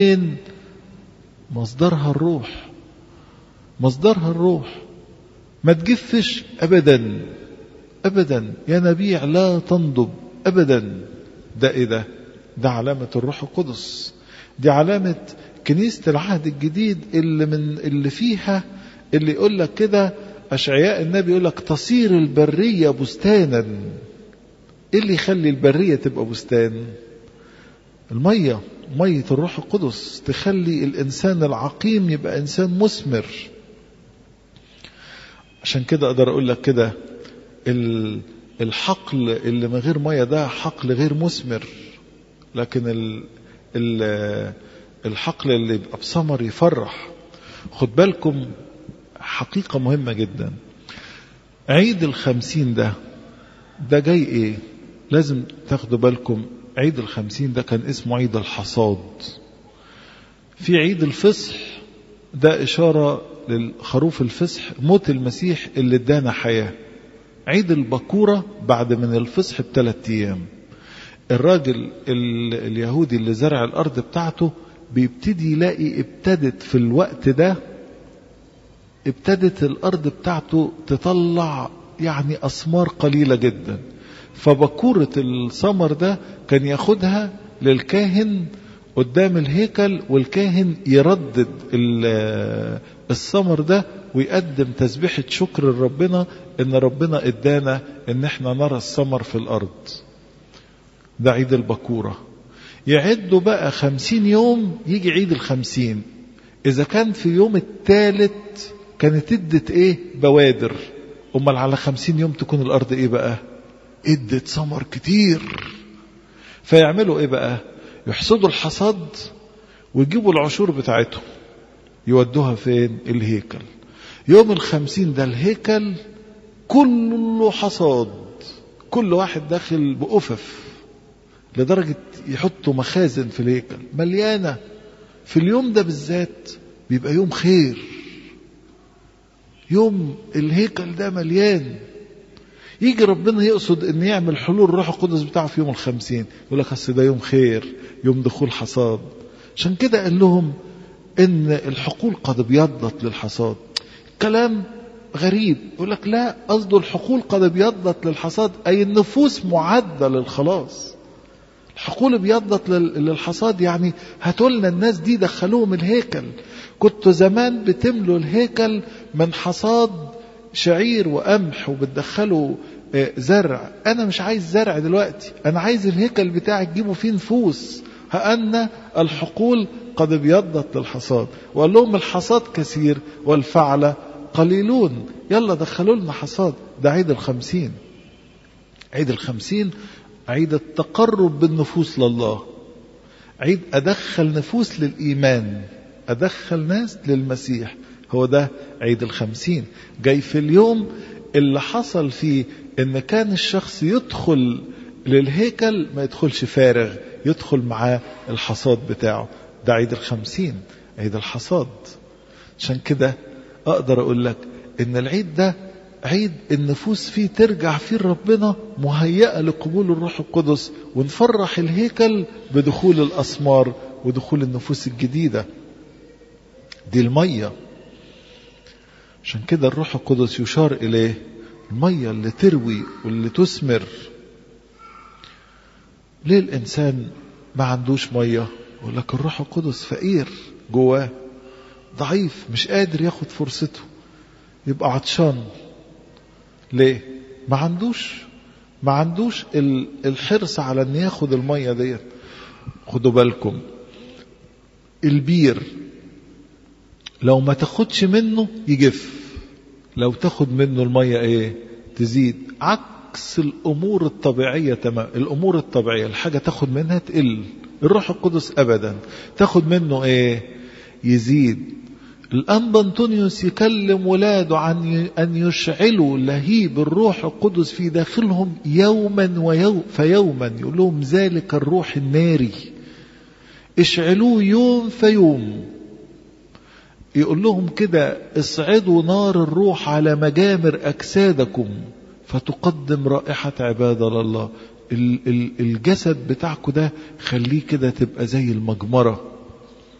مصدرها الروح مصدرها الروح ما تجفش ابدا ابدا يا نبيع لا تنضب ابدا ده ايه ده ده علامة الروح القدس دي علامة كنيسة العهد الجديد اللي من اللي فيها اللي يقول لك كده أشعياء النبي يقول لك تصير البرية بستانا ايه اللي يخلي البرية تبقى بستان المية مية الروح القدس تخلي الإنسان العقيم يبقى إنسان مثمر عشان كده أقدر أقول لك كده الحقل اللي من غير مية ده حقل غير مثمر لكن ال ال الحقل اللي يبقى بثمر يفرح خد بالكم حقيقة مهمة جدا عيد الخمسين ده ده جاي ايه لازم تاخدوا بالكم عيد الخمسين ده كان اسمه عيد الحصاد في عيد الفصح ده إشارة للخروف الفصح موت المسيح اللي ادانا حياة عيد البكورة بعد من الفصح بثلاث أيام الراجل اليهودي اللي زرع الأرض بتاعته بيبتدي يلاقي ابتدت في الوقت ده ابتدت الأرض بتاعته تطلع يعني أثمار قليلة جدا فبكورة الثمر ده كان ياخدها للكاهن قدام الهيكل والكاهن يردد الثمر ده ويقدم تسبيحة شكر لربنا ان ربنا ادانا ان احنا نرى الثمر في الارض ده عيد البكورة يعدوا بقى خمسين يوم يجي عيد الخمسين اذا كان في يوم الثالث كانت ادت ايه بوادر امال على خمسين يوم تكون الارض ايه بقى ادت ثمر كتير فيعملوا ايه بقى يحصدوا الحصاد ويجيبوا العشور بتاعتهم يودوها فين الهيكل يوم الخمسين ده الهيكل كله حصاد كل واحد داخل بأفف لدرجة يحطوا مخازن في الهيكل مليانة في اليوم ده بالذات بيبقى يوم خير يوم الهيكل ده مليان يجي ربنا يقصد ان يعمل حلول الروح القدس بتاعه في يوم الخمسين يقول لك اصل ده يوم خير يوم دخول حصاد عشان كده قال لهم ان الحقول قد ابيضت للحصاد كلام غريب يقول لك لا قصده الحقول قد ابيضت للحصاد اي النفوس معده للخلاص الحقول ابيضت للحصاد يعني هاتوا لنا الناس دي دخلوهم الهيكل كنتوا زمان بتملوا الهيكل من حصاد شعير وقمح وبتدخلوا زرع انا مش عايز زرع دلوقتي انا عايز الهيكل بتاعي تجيبوا فيه نفوس هأن الحقول قد ابيضت للحصاد وقال لهم الحصاد كثير والفعل قليلون يلا دخلوا لنا حصاد ده عيد الخمسين عيد الخمسين عيد التقرب بالنفوس لله عيد أدخل نفوس للإيمان أدخل ناس للمسيح هو ده عيد الخمسين جاي في اليوم اللي حصل فيه ان كان الشخص يدخل للهيكل ما يدخلش فارغ يدخل معاه الحصاد بتاعه ده عيد الخمسين عيد الحصاد عشان كده اقدر اقول لك ان العيد ده عيد النفوس فيه ترجع فيه ربنا مهيئة لقبول الروح القدس ونفرح الهيكل بدخول الأسمار ودخول النفوس الجديدة دي المية عشان كده الروح القدس يشار إليه المية اللي تروي واللي تثمر ليه الإنسان ما عندوش مية يقول لك الروح القدس فقير جواه ضعيف مش قادر ياخد فرصته يبقى عطشان ليه ما عندوش ما عندوش الحرص على ان ياخد المية ديت خدوا بالكم البير لو ما تاخدش منه يجف لو تاخد منه المية ايه تزيد عكس الامور الطبيعية تمام الامور الطبيعية الحاجة تاخد منها تقل الروح القدس ابدا تاخد منه ايه يزيد الأنبا أنطونيوس يكلم ولاده عن أن يشعلوا لهيب الروح القدس في داخلهم يوما ويوم فيوما يقول لهم ذلك الروح الناري اشعلوه يوم فيوم يقول لهم كده اصعدوا نار الروح على مجامر أجسادكم فتقدم رائحة عبادة لله الجسد بتاعكم ده خليه كده تبقى زي المجمرة